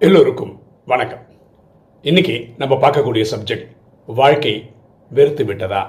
எல்லோருக்கும் வணக்கம் இன்னைக்கு நம்ம பார்க்கக்கூடிய சப்ஜெக்ட் வாழ்க்கை வெறுத்து விட்டதா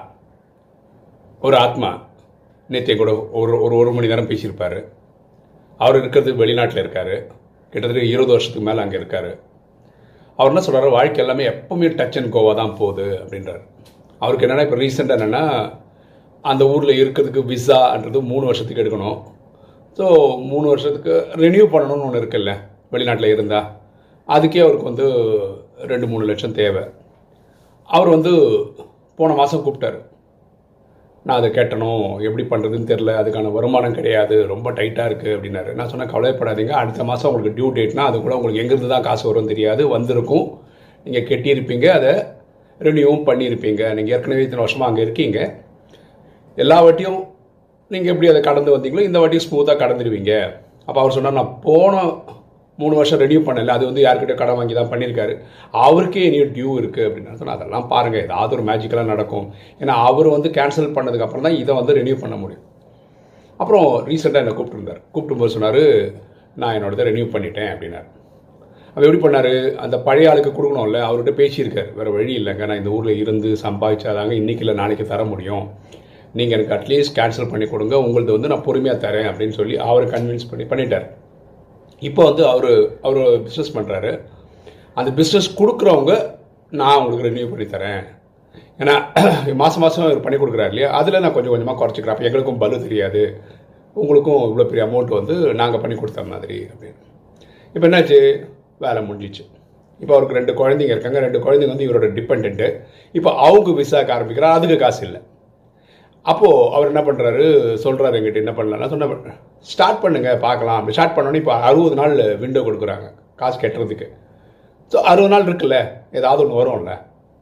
ஒரு ஆத்மா நேற்றைய கூட ஒரு ஒரு ஒரு மணி நேரம் பேசியிருப்பாரு அவர் இருக்கிறது வெளிநாட்டில் இருக்காரு கிட்டத்தட்ட இருபது வருஷத்துக்கு மேலே அங்கே இருக்காரு அவர் என்ன சொல்றாரு வாழ்க்கை எல்லாமே எப்பவுமே டச் அண்ட் கோவா தான் போகுது அப்படின்றாரு அவருக்கு என்னன்னா இப்போ ரீசெண்டாக என்னென்னா அந்த ஊரில் இருக்கிறதுக்கு விசான்றது மூணு வருஷத்துக்கு எடுக்கணும் ஸோ மூணு வருஷத்துக்கு ரெனியூ பண்ணணும்னு ஒன்று இருக்குல்ல வெளிநாட்டில் இருந்தால் அதுக்கே அவருக்கு வந்து ரெண்டு மூணு லட்சம் தேவை அவர் வந்து போன மாதம் கூப்பிட்டாரு நான் அதை கேட்டணும் எப்படி பண்ணுறதுன்னு தெரில அதுக்கான வருமானம் கிடையாது ரொம்ப டைட்டாக இருக்குது அப்படின்னாரு நான் சொன்னேன் கவலைப்படாதீங்க அடுத்த மாதம் உங்களுக்கு டியூ டேட்னா அது கூட உங்களுக்கு எங்கேருந்து தான் காசு வரும் தெரியாது வந்திருக்கும் நீங்கள் கெட்டியிருப்பீங்க அதை ரெனியூவும் பண்ணியிருப்பீங்க நீங்கள் ஏற்கனவே இத்தனை வருஷமாக அங்கே இருக்கீங்க எல்லா வாட்டியும் நீங்கள் எப்படி அதை கடந்து வந்தீங்களோ இந்த வாட்டியும் ஸ்மூத்தாக கடந்துடுவீங்க அப்போ அவர் சொன்னார் நான் போன மூணு வருஷம் ரெனியூ பண்ணல அது வந்து யார்கிட்ட கடன் வாங்கி தான் பண்ணியிருக்காரு அவருக்கே இனி டியூ இருக்குது அப்படின்னு சொன்னால் அதெல்லாம் பாருங்கள் ஏதாவது ஒரு மேஜிக்கலாக நடக்கும் ஏன்னா அவர் வந்து கேன்சல் பண்ணதுக்கப்புறம் தான் இதை வந்து ரெனியூ பண்ண முடியும் அப்புறம் ரீசெண்டாக என்னை கூப்பிட்டுருந்தார் கூப்பிட்டும்போது சொன்னார் நான் என்னோடதை ரெனியூ பண்ணிட்டேன் அப்படின்னாரு அவர் எப்படி பண்ணார் அந்த பழைய ஆளுக்கு கொடுக்கணும்ல அவர்கிட்ட பேசியிருக்காரு வேறு வழி இல்லைங்க நான் இந்த ஊரில் இருந்து சம்பாதிச்சாதாங்க இன்றைக்கி இல்லை நாளைக்கு தர முடியும் நீங்கள் எனக்கு அட்லீஸ்ட் கேன்சல் பண்ணி கொடுங்க உங்களது வந்து நான் பொறுமையாக தரேன் அப்படின்னு சொல்லி அவரை கன்வின்ஸ் பண்ணி பண்ணிட்டார் இப்போ வந்து அவர் அவர் பிஸ்னஸ் பண்ணுறாரு அந்த பிஸ்னஸ் கொடுக்குறவங்க நான் உங்களுக்கு ரெனியூ பண்ணி தரேன் ஏன்னா மாதம் மாதம் அவர் பண்ணி கொடுக்குறாரு இல்லையா அதில் நான் கொஞ்சம் கொஞ்சமாக குறைச்சிக்கிறேன் அப்போ எங்களுக்கும் பலு தெரியாது உங்களுக்கும் இவ்வளோ பெரிய அமௌண்ட் வந்து நாங்கள் பண்ணி கொடுத்த மாதிரி அப்படின்னு இப்போ என்னாச்சு வேலை முடிஞ்சிச்சு இப்போ அவருக்கு ரெண்டு குழந்தைங்க இருக்காங்க ரெண்டு குழந்தைங்க வந்து இவரோட டிபெண்ட்டு இப்போ அவங்க விசாக்க ஆரம்பிக்கிறார் அதுக்கு காசு இல்லை அப்போது அவர் என்ன பண்ணுறாரு சொல்கிறாரு எங்கிட்ட என்ன பண்ணலாம் சொன்ன ஸ்டார்ட் பண்ணுங்க பார்க்கலாம் அப்படி ஸ்டார்ட் பண்ணோன்னே இப்போ அறுபது நாள் விண்டோ கொடுக்குறாங்க காசு கட்டுறதுக்கு ஸோ அறுபது நாள் இருக்குல்ல ஏதாவது ஒன்று வரும்ல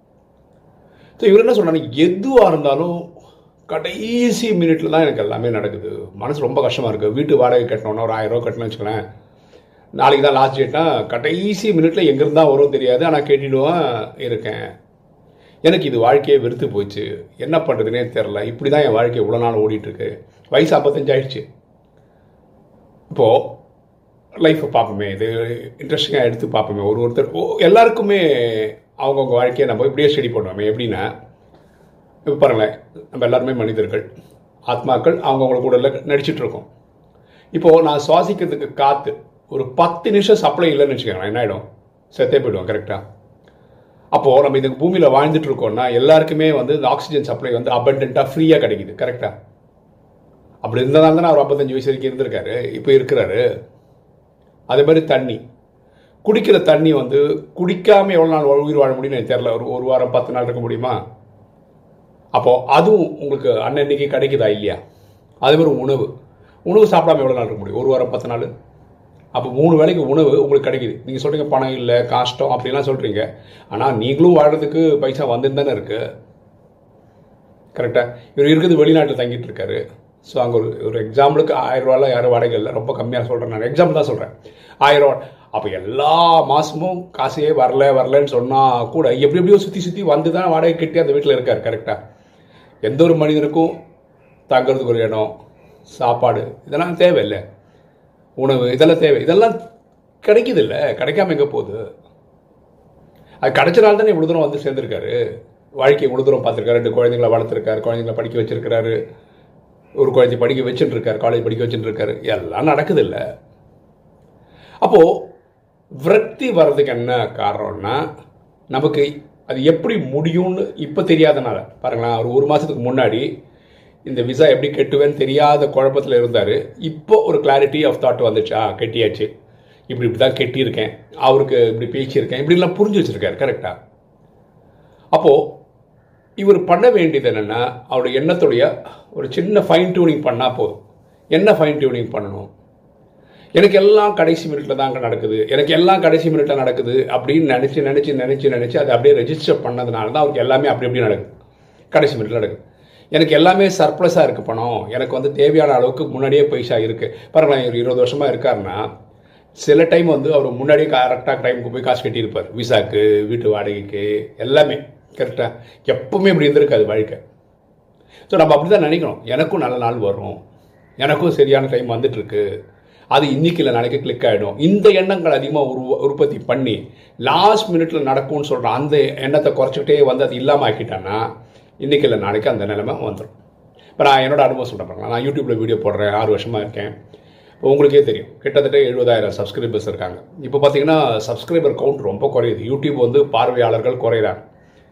ஸோ இவர் என்ன சொல்கிறாரு எதுவாக இருந்தாலும் கடைசி மினிட்ல தான் எனக்கு எல்லாமே நடக்குது மனசு ரொம்ப கஷ்டமாக இருக்குது வீட்டு வாடகை கட்டணும்னா ஒரு ஆயிரம் ரூபா கட்டணும்னு வச்சுக்கலேன் நாளைக்கு தான் லாஸ்ட் டேட்னா கடைசி மினிட்ல எங்கேருந்தா வரும் தெரியாது ஆனால் கேட்டுடுவேன் இருக்கேன் எனக்கு இது வாழ்க்கையே வெறுத்து போச்சு என்ன பண்ணுறதுனே தெரில இப்படி தான் என் வாழ்க்கை இவ்வளோ நாள் ஓடிட்டுருக்கு வயசு ஐம்பத்தஞ்சு ஆயிடுச்சு இப்போது லைஃப்பை பார்ப்போமே இது இன்ட்ரெஸ்டிங்காக எடுத்து பார்ப்போமே ஒரு ஒருத்தர் ஓ எல்லாருக்குமே அவங்கவுங்க வாழ்க்கையை நம்ம இப்படியே ஸ்டடி பண்ணுவோமே எப்படின்னா இப்போ பாருங்களேன் நம்ம எல்லாருமே மனிதர்கள் ஆத்மாக்கள் அவங்கவுங்கள கூட நடிச்சிட்டு இருக்கோம் இப்போது நான் சுவாசிக்கிறதுக்கு காற்று ஒரு பத்து நிமிஷம் சப்ளை இல்லைன்னு வச்சுக்கோங்களேன் என்ன ஆகிடும் செத்தே போயிடுவோம் கரெக்டாக அப்போது நம்ம இந்த பூமியில் வாழ்ந்துட்டு இருக்கோம்னா எல்லாருக்குமே வந்து இந்த ஆக்சிஜன் சப்ளை வந்து அபண்டண்ட்டாக ஃப்ரீயாக கிடைக்குது கரெக்டாக அப்படி இருந்ததால தானே அவர் ஐம்பத்தஞ்சு வயசு வரைக்கும் இருந்திருக்காரு இப்போ இருக்கிறாரு அதே மாதிரி தண்ணி குடிக்கிற தண்ணி வந்து குடிக்காமல் எவ்வளோ நாள் உயிர் வாழ முடியும்னு எனக்கு தெரில ஒரு ஒரு வாரம் பத்து நாள் இருக்க முடியுமா அப்போது அதுவும் உங்களுக்கு அன்னன்னைக்கு கிடைக்குதா இல்லையா அதே மாதிரி உணவு உணவு சாப்பிடாம எவ்வளோ நாள் இருக்க முடியும் ஒரு வாரம் பத்து நாள் அப்போ மூணு வேளைக்கு உணவு உங்களுக்கு கிடைக்குது நீங்கள் சொல்கிறீங்க பணம் இல்லை கஷ்டம் அப்படிலாம் சொல்கிறீங்க ஆனால் நீங்களும் வாழ்கிறதுக்கு பைசா வந்துன்னு தானே இருக்குது கரெக்டாக இவர் இருக்கிறது வெளிநாட்டில் தங்கிட்டு இருக்காரு ஸோ அங்கே ஒரு ஒரு எக்ஸாம்பிளுக்கு ஆயிரம் ரூபாயில் யாரும் வாடகை இல்லை ரொம்ப கம்மியாக சொல்கிறேன் நான் எக்ஸாம்பிள் தான் சொல்கிறேன் ஆயிரம் ரூபா அப்போ எல்லா மாதமும் காசே வரல வரலன்னு சொன்னால் கூட எப்படி எப்படியோ சுற்றி சுற்றி வந்து தான் வாடகை கட்டி அந்த வீட்டில் இருக்கார் கரெக்டாக எந்த ஒரு மனிதனுக்கும் தங்குறதுக்கு ஒரு இடம் சாப்பாடு இதெல்லாம் தேவையில்லை உணவு இதெல்லாம் தேவை இதெல்லாம் கிடைக்குது இல்லை கிடைக்காம எங்கே போகுது அது கிடைச்சனால தானே இவ்வளோ தூரம் வந்து சேர்ந்துருக்காரு வாழ்க்கை இவ்வளோ தூரம் பார்த்துருக்காரு ரெண்டு குழந்தைங்களை வளர்த்துருக்காரு குழந்தைங்களை படிக்க வச்சிருக்கிறாரு ஒரு குழந்தை படிக்க வச்சுட்டு இருக்காரு காலேஜ் படிக்க வச்சுட்டு இருக்காரு எல்லாம் நடக்குது இல்லை அப்போது விரக்தி வர்றதுக்கு என்ன காரணம்னா நமக்கு அது எப்படி முடியும்னு இப்போ தெரியாதனால பாருங்களேன் ஒரு ஒரு மாதத்துக்கு முன்னாடி இந்த விசா எப்படி கெட்டுவேன்னு தெரியாத குழப்பத்தில் இருந்தார் இப்போ ஒரு கிளாரிட்டி ஆஃப் தாட் வந்துச்சா கெட்டியாச்சு இப்படி இப்படி தான் கெட்டியிருக்கேன் அவருக்கு இப்படி பேசியிருக்கேன் இப்படிலாம் புரிஞ்சு வச்சுருக்காரு கரெக்டாக அப்போது இவர் பண்ண வேண்டியது என்னென்னா அவருடைய எண்ணத்துடைய ஒரு சின்ன ஃபைன் டியூனிங் பண்ணால் போதும் என்ன ஃபைன் டியூனிங் பண்ணணும் எனக்கு எல்லாம் கடைசி மினிட்ல தாங்க நடக்குது எனக்கு எல்லாம் கடைசி மினிட்ல நடக்குது அப்படின்னு நினச்சி நினச்சி நினச்சி நினச்சி அதை அப்படியே ரெஜிஸ்டர் பண்ணதுனால தான் அவருக்கு எல்லாமே அப்படி அப்படி நடக்குது கடைசி மினிட்ல நடக்குது எனக்கு எல்லாமே சர்ப்ளஸாக இருக்குது பணம் எனக்கு வந்து தேவையான அளவுக்கு முன்னாடியே பைசா இருக்குது பாருங்களேன் ஒரு இருபது வருஷமாக இருக்காருன்னா சில டைம் வந்து அவர் முன்னாடியே கரெக்டாக டைமுக்கு போய் காசு கட்டியிருப்பார் விசாக்கு வீட்டு வாடகைக்கு எல்லாமே கரெக்டாக எப்பவுமே இப்படி இருந்திருக்காது வாழ்க்கை ஸோ நம்ம அப்படி தான் நினைக்கணும் எனக்கும் நல்ல நாள் வரும் எனக்கும் சரியான டைம் வந்துட்டுருக்கு அது இன்னைக்கு இல்லை நாளைக்கு கிளிக் ஆகிடும் இந்த எண்ணங்கள் அதிகமாக உருவ உற்பத்தி பண்ணி லாஸ்ட் மினிட்ல நடக்கும்னு சொல்கிற அந்த எண்ணத்தை குறைச்சிக்கிட்டே வந்து அது இல்லாமல் ஆக்கிட்டான்னா இன்னைக்கு இல்லை நாளைக்கு அந்த நிலைமை வந்துடும் இப்போ நான் என்னோட அனுபவம் சொல்கிறேன் பாருங்களேன் நான் யூடியூப்பில் வீடியோ போடுறேன் ஆறு வருஷமாக இருக்கேன் இப்போ உங்களுக்கே தெரியும் கிட்டத்தட்ட எழுபதாயிரம் சப்ஸ்கிரைபர்ஸ் இருக்காங்க இப்போ பார்த்தீங்கன்னா சப்ஸ்கிரைபர் கவுண்ட் ரொம்ப குறையுது யூடியூப் வந்து பார்வையாளர்கள் குறையிறாங்க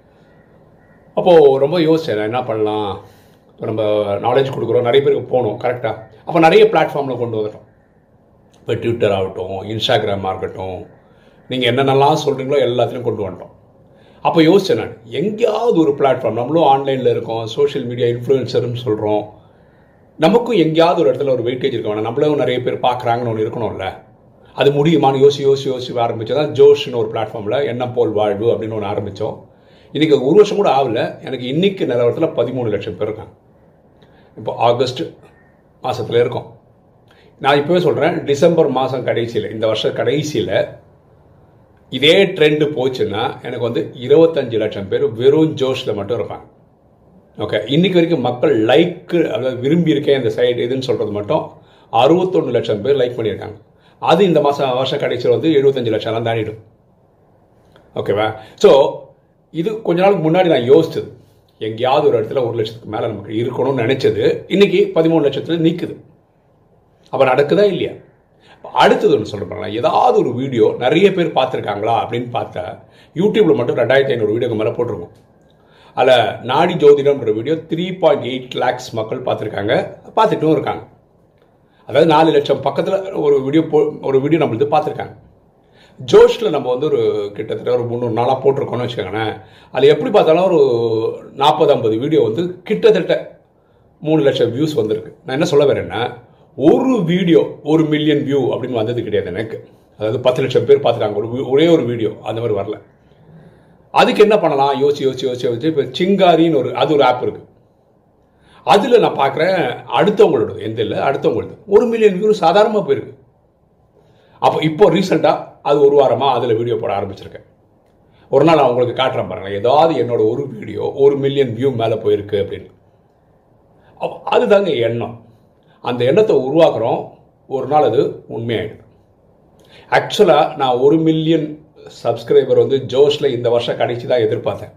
அப்போது ரொம்ப யோசிச்சேன் நான் என்ன பண்ணலாம் இப்போ நம்ம நாலேஜ் கொடுக்குறோம் நிறைய பேருக்கு போகணும் கரெக்டாக அப்போ நிறைய பிளாட்ஃபார்மில் கொண்டு வந்துட்டோம் இப்போ ட்விட்டர் ஆகட்டும் இன்ஸ்டாகிராம் ஆகட்டும் நீங்கள் என்னென்னலாம் சொல்கிறீங்களோ எல்லாத்துலேயும் கொண்டு வந்துட்டோம் அப்போ யோசிச்சேன் நான் எங்கேயாவது ஒரு பிளாட்ஃபார்ம் நம்மளும் ஆன்லைனில் இருக்கோம் சோஷியல் மீடியா இன்ஃப்ளூயன்சர்னு சொல்கிறோம் நமக்கும் எங்கேயாவது ஒரு இடத்துல ஒரு வெயிட்டேஜ் இருக்க வேணாம் நம்மளும் நிறைய பேர் பார்க்குறாங்கன்னு ஒன்று இருக்கணும்ல அது முடியுமான்னு யோசி யோசி யோசி ஆரம்பிச்சு தான் ஜோஷ்னு ஒரு பிளாட்ஃபார்மில் என்ன போல் வாழ்வு அப்படின்னு ஒன்று ஆரம்பித்தோம் இன்றைக்கி ஒரு வருஷம் கூட ஆகல எனக்கு இன்னைக்கு நிலவரத்தில் பதிமூணு லட்சம் பேர் இருக்காங்க இப்போ ஆகஸ்ட் மாதத்தில் இருக்கோம் நான் இப்போவே சொல்கிறேன் டிசம்பர் மாதம் கடைசியில் இந்த வருஷம் கடைசியில் இதே ட்ரெண்டு போச்சுன்னா எனக்கு வந்து இருபத்தஞ்சு லட்சம் பேர் வெறும் ஜோஷில் மட்டும் இருப்பாங்க ஓகே இன்னைக்கு வரைக்கும் மக்கள் லைக்கு அதாவது விரும்பி இருக்கேன் இந்த சைடு இதுன்னு சொல்கிறது மட்டும் அறுபத்தொன்று லட்சம் பேர் லைக் பண்ணியிருக்காங்க அது இந்த மாதம் வருஷம் கடைசியில் வந்து எழுபத்தஞ்சு லட்சம்லாம் தாண்டிடும் ஓகேவா ஸோ இது கொஞ்ச நாளுக்கு முன்னாடி நான் யோசிச்சது எங்கேயாவது ஒரு இடத்துல ஒரு லட்சத்துக்கு மேலே நமக்கு இருக்கணும்னு நினைச்சது இன்னைக்கு பதிமூணு லட்சத்தில் நிற்குது அப்போ நடக்குதா இல்லையா அடுத்தது ஒன்று சொல்கிறேன் ஏதாவது ஒரு வீடியோ நிறைய பேர் பார்த்துருக்காங்களா அப்படின்னு பார்த்தா யூடியூப்பில் மட்டும் ரெண்டாயிரத்தி ஐநூறு வீடியோக்கு மேலே போட்டிருக்கோம் அதில் நாடி ஜோதிடம்ன்ற video three point eight lakhs மக்கள் பார்த்துருக்காங்க பார்த்துட்டும் இருக்காங்க அதாவது நாலு லட்சம் பக்கத்தில் ஒரு வீடியோ போ ஒரு வீடியோ நம்மளுக்கு பார்த்துருக்காங்க ஜோஷில் நம்ம வந்து ஒரு கிட்டத்தட்ட ஒரு முந்நூறு நாளாக போட்டிருக்கோம்னு வச்சுக்கோங்களேன் அதில் எப்படி பார்த்தாலும் ஒரு நாற்பது ஐம்பது வீடியோ வந்து கிட்டத்தட்ட மூணு லட்சம் வியூஸ் வந்திருக்கு நான் என்ன சொல்ல வரேன்னா ஒரு வீடியோ ஒரு மில்லியன் வியூ அப்படின்னு வந்தது கிடையாது எனக்கு அதாவது பத்து லட்சம் பேர் பார்த்துருக்காங்க ஒரு ஒரே ஒரு வீடியோ அந்த மாதிரி வரல அதுக்கு என்ன பண்ணலாம் யோசிச்சு யோசிச்சு யோசிச்சு யோசிச்சு இப்போ சிங்காரின்னு ஒரு அது ஒரு ஆப் இருக்கு அதில் நான் பார்க்குறேன் அடுத்தவங்களோட எந்த இல்லை அடுத்தவங்களது ஒரு மில்லியன் வியூ சாதாரணமாக போயிருக்கு அப்போ இப்போ ரீசெண்டாக அது ஒரு வாரமாக அதில் வீடியோ போட ஆரம்பிச்சிருக்கேன் ஒரு நாள் நான் உங்களுக்கு காட்டுறேன் பாருங்கள் ஏதாவது என்னோட ஒரு வீடியோ ஒரு மில்லியன் வியூ மேலே போயிருக்கு அப்படின்னு அதுதாங்க எண்ணம் அந்த எண்ணத்தை உருவாக்குறோம் ஒரு நாள் அது உண்மையாயிடுது ஆக்சுவலாக நான் ஒரு மில்லியன் சப்ஸ்கிரைபர் வந்து ஜோஷில் இந்த வருஷம் கடைசி தான் எதிர்பார்த்தேன்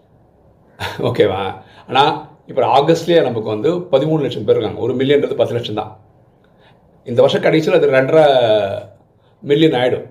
ஓகேவா ஆனால் இப்போ ஆகஸ்ட்லேயே நமக்கு வந்து பதிமூணு லட்சம் பேர் இருக்காங்க ஒரு மில்லியன்றது பத்து லட்சம் தான் இந்த வருஷம் கடைசியில் அது ரெண்டரை மில்லியன் ஆகிடும்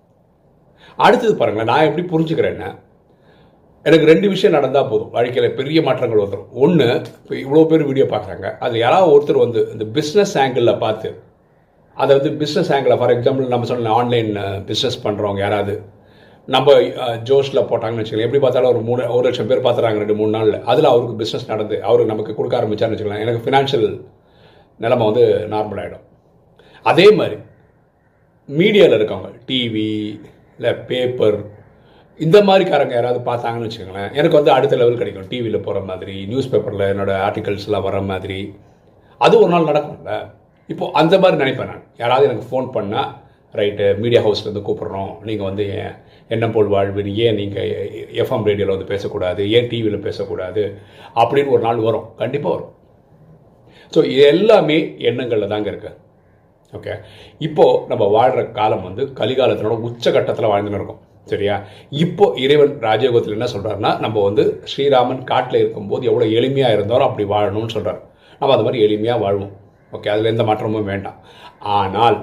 அடுத்தது பாருங்களேன் நான் எப்படி புரிஞ்சுக்கிறேன்னா எனக்கு ரெண்டு விஷயம் நடந்தால் போதும் வாழ்க்கையில் பெரிய மாற்றங்கள் வந்துடும் ஒன்று இப்போ இவ்வளோ பேர் வீடியோ பார்க்குறாங்க அது யாராவது ஒருத்தர் வந்து இந்த பிஸ்னஸ் ஆங்கிளில் பார்த்து அதை வந்து பிஸ்னஸ் ஆங்கிளில் ஃபார் எக்ஸாம்பிள் நம்ம சொன்ன ஆன்லைன் பிஸ்னஸ் பண்ணுறவங்க யாராவது நம்ம ஜோஷில் போட்டாங்கன்னு வச்சுக்கலாம் எப்படி பார்த்தாலும் ஒரு மூணு ஒரு லட்சம் பேர் பார்த்துறாங்க ரெண்டு மூணு நாளில் அதில் அவருக்கு பிஸ்னஸ் நடந்து அவருக்கு நமக்கு கொடுக்க ஆரம்பிச்சான்னு வச்சுக்கலாம் எனக்கு ஃபினான்ஷியல் நிலைமை வந்து நார்மல் ஆகிடும் அதே மாதிரி மீடியாவில் இருக்கவங்க டிவி இல்லை பேப்பர் இந்த மாதிரிக்காரங்க யாராவது பார்த்தாங்கன்னு வச்சுக்கோங்களேன் எனக்கு வந்து அடுத்த லெவல் கிடைக்கும் டிவியில் போகிற மாதிரி நியூஸ் பேப்பரில் என்னோடய ஆர்டிகல்ஸ்லாம் வர மாதிரி அது ஒரு நாள் நடக்கும்ல இப்போ அந்த மாதிரி நினைப்பேன் நான் யாராவது எனக்கு ஃபோன் பண்ணால் ரைட்டு மீடியா ஹவுஸ்லேருந்து கூப்பிட்றோம் நீங்கள் வந்து என்ன போல் வாழ்வு ஏன் நீங்கள் எஃப்எம் ரேடியோவில் வந்து பேசக்கூடாது ஏன் டிவியில் பேசக்கூடாது அப்படின்னு ஒரு நாள் வரும் கண்டிப்பாக வரும் ஸோ இது எல்லாமே எண்ணங்களில் தாங்க இருக்கு ஓகே இப்போது நம்ம வாழ்கிற காலம் வந்து கலிகாலத்தினோட உச்சகட்டத்தில் வாழ்ந்துன்னு இருக்கோம் சரியா இப்போ இறைவன் ராஜயோகத்தில் என்ன சொல்கிறாருன்னா நம்ம வந்து ஸ்ரீராமன் காட்டில் இருக்கும்போது எவ்வளோ எளிமையாக இருந்தாரோ அப்படி வாழணும்னு சொல்கிறார் நம்ம அது மாதிரி எளிமையாக வாழ்வோம் ஓகே அதில் எந்த மாற்றமும் வேண்டாம் ஆனால்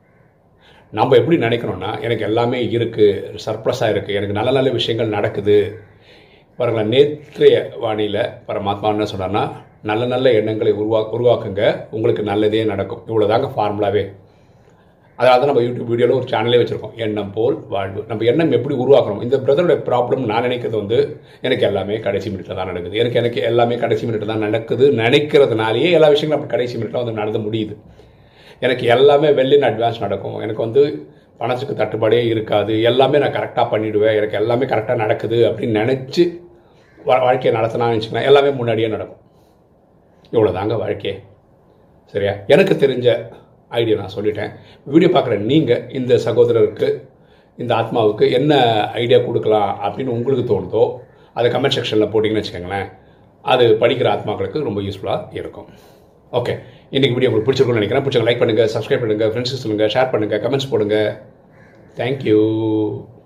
நம்ம எப்படி நினைக்கணும்னா எனக்கு எல்லாமே இருக்குது சர்ப்ளஸாக இருக்குது எனக்கு நல்ல நல்ல விஷயங்கள் நடக்குது பாருங்களேன் நேற்றைய வாணியில் பரமாத்மா என்ன சொன்னார்னா நல்ல நல்ல எண்ணங்களை உருவா உருவாக்குங்க உங்களுக்கு நல்லதே நடக்கும் இவ்வளோதாங்க ஃபார்முலாவே அதாவது நம்ம யூடியூப் வீடியோவில் ஒரு சேனலே வச்சுருக்கோம் எண்ணம் போல் வாழ்வு நம்ம எண்ணம் எப்படி உருவாக்கணும் இந்த பிரதரோட ப்ராப்ளம் நான் நினைக்கிறது வந்து எனக்கு எல்லாமே கடைசி மினிட்டில் தான் நடக்குது எனக்கு எனக்கு எல்லாமே கடைசி மினிட்டில் தான் நடக்குது நினைக்கிறதுனாலேயே எல்லா விஷயங்களும் அப்படி கடைசி மினிட்டில் வந்து நடந்து முடியுது எனக்கு எல்லாமே வெல் இன் அட்வான்ஸ் நடக்கும் எனக்கு வந்து பணத்துக்கு தட்டுப்பாடே இருக்காது எல்லாமே நான் கரெக்டாக பண்ணிவிடுவேன் எனக்கு எல்லாமே கரெக்டாக நடக்குது அப்படின்னு நினச்சி வாழ்க்கையை நடத்தினான்னு வச்சுக்கலாம் எல்லாமே முன்னாடியே நடக்கும் இவ்வளோதாங்க வாழ்க்கையே சரியா எனக்கு தெரிஞ்ச ஐடியா நான் சொல்லிட்டேன் வீடியோ பார்க்குற நீங்கள் இந்த சகோதரருக்கு இந்த ஆத்மாவுக்கு என்ன ஐடியா கொடுக்கலாம் அப்படின்னு உங்களுக்கு தோணுதோ அதை கமெண்ட் செக்ஷனில் போட்டிங்கன்னு வச்சுக்கோங்களேன் அது படிக்கிற ஆத்மாக்களுக்கு ரொம்ப யூஸ்ஃபுல்லாக இருக்கும் ஓகே இன்னைக்கு வீடியோ உங்களுக்கு பிடிச்சிருக்கும்னு நினைக்கிறேன் பிடிச்சவங்க லைக் பண்ணுங்கள் சப்ஸ்கிரைப் பண்ணுங்கள் ஃப்ரெண்ட்ஸுக்கு சொல்லுங்கள் ஷேர் பண்ணுங்கள் கமெண்ட்ஸ் போடுங்க தேங்க்யூ